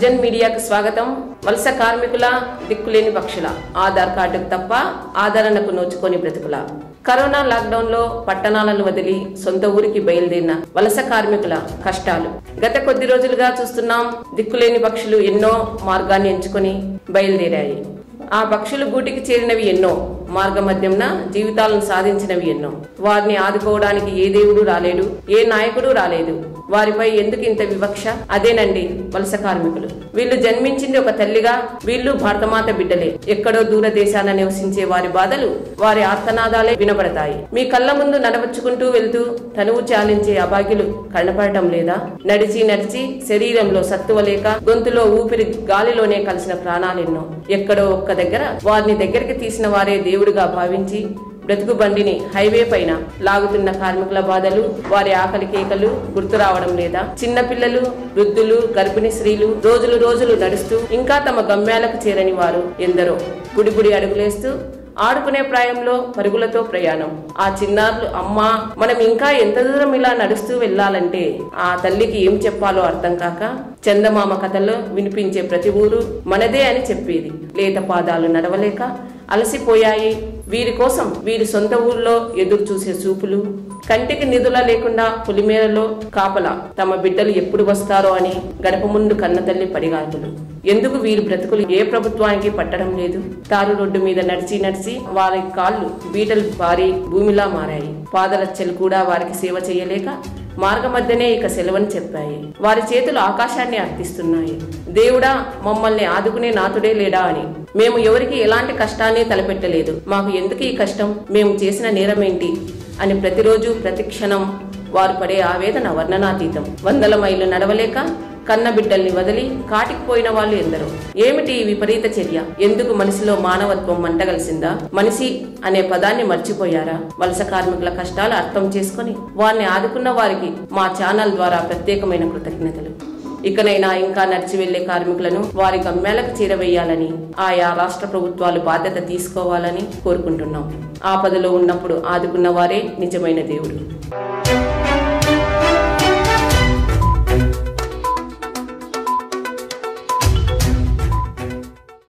సుజన్ మీడియాకు స్వాగతం వలస కార్మికుల దిక్కులేని పక్షుల ఆధార్ కార్డుకు తప్ప ఆదరణకు నోచుకొని బ్రతుకుల కరోనా లాక్డౌన్ లో పట్టణాలను వదిలి సొంత ఊరికి బయలుదేరిన వలస కార్మికుల కష్టాలు గత కొద్ది రోజులుగా చూస్తున్నాం దిక్కులేని పక్షులు ఎన్నో మార్గాన్ని ఎంచుకొని బయలుదేరాయి ఆ పక్షులు గూటికి చేరినవి ఎన్నో మార్గ మధ్యంన జీవితాలను సాధించినవి ఎన్నో వారిని ఆదుకోవడానికి ఏ దేవుడు రాలేడు ఏ నాయకుడు రాలేదు వారిపై ఎందుకు ఇంత వివక్ష అదేనండి వలస కార్మికులు వీళ్ళు జన్మించింది ఒక తల్లిగా వీళ్ళు భారతమాత బిడ్డలే ఎక్కడో దూర దేశాన నివసించే వారి బాధలు వారి ఆర్తనాదాలే వినబడతాయి మీ కళ్ళ ముందు నడవచ్చుకుంటూ వెళ్తూ తనువు చాలించే అభాగ్యులు కనపడటం లేదా నడిచి నడిచి శరీరంలో సత్తువ లేక గొంతులో ఊపిరి గాలిలోనే కలిసిన ప్రాణాలెన్నో ఎక్కడో ఒక్క దగ్గర వారిని దగ్గరికి తీసిన వారే దేవుడిగా భావించి బ్రతుకు బండిని హైవే పైన లాగుతున్న కార్మికుల బాధలు వారి ఆకలి కేకలు గుర్తు రావడం లేదా చిన్న పిల్లలు వృద్ధులు గర్భిణీ స్త్రీలు రోజులు రోజులు నడుస్తూ ఇంకా తమ గమ్యాలకు చేరని వారు ఎందరో గుడి గుడి అడుగులేస్తూ ఆడుకునే ప్రాయంలో పరుగులతో ప్రయాణం ఆ చిన్నారులు అమ్మా మనం ఇంకా ఎంత దూరం ఇలా నడుస్తూ వెళ్ళాలంటే ఆ తల్లికి ఏం చెప్పాలో అర్థం కాక చందమామ కథల్లో వినిపించే ప్రతి ఊరు మనదే అని చెప్పేది లేత పాదాలు నడవలేక అలసిపోయాయి వీరి కోసం వీరి సొంత ఊర్లో ఎదురు చూసే చూపులు కంటికి నిధుల లేకుండా పులిమేరలో కాపల తమ బిడ్డలు ఎప్పుడు వస్తారో అని గడప ముందు కన్నతల్లి పడిగాకులు ఎందుకు వీరి బ్రతుకులు ఏ ప్రభుత్వానికి పట్టడం లేదు తారు రోడ్డు మీద నడిచి నడిచి వారి కాళ్ళు బీటలు పారి భూమిలా మారాయి పాదరచ్చలు కూడా వారికి సేవ చేయలేక మార్గ మధ్యనే ఇక సెలవని చెప్పాయి వారి చేతులు ఆకాశాన్ని అర్థిస్తున్నాయి దేవుడా మమ్మల్ని ఆదుకునే నాతుడే లేడా అని మేము ఎవరికి ఎలాంటి కష్టాన్ని తలపెట్టలేదు మాకు ఎందుకు ఈ కష్టం మేము చేసిన నేరమేంటి అని ప్రతిరోజు ప్రతి క్షణం వారు పడే ఆవేదన వర్ణనాతీతం వందల మైళ్ళు నడవలేక కన్న బిడ్డల్ని వదిలి కాటికి పోయిన వాళ్ళు ఎందరో ఏమిటి ఈ విపరీత చర్య ఎందుకు మనిషిలో మానవత్వం మంటగలిసిందా మనిషి అనే పదాన్ని మర్చిపోయారా వలస కార్మికుల కష్టాలు అర్థం చేసుకొని వారిని ఆదుకున్న వారికి మా ఛానల్ ద్వారా ప్రత్యేకమైన కృతజ్ఞతలు ఇకనైనా ఇంకా నడిచి వెళ్లే కార్మికులను వారి గమ్యాలకు చేరవేయాలని ఆయా రాష్ట్ర ప్రభుత్వాలు బాధ్యత తీసుకోవాలని కోరుకుంటున్నాం ఆపదలో ఉన్నప్పుడు ఆదుకున్న వారే నిజమైన దేవుడు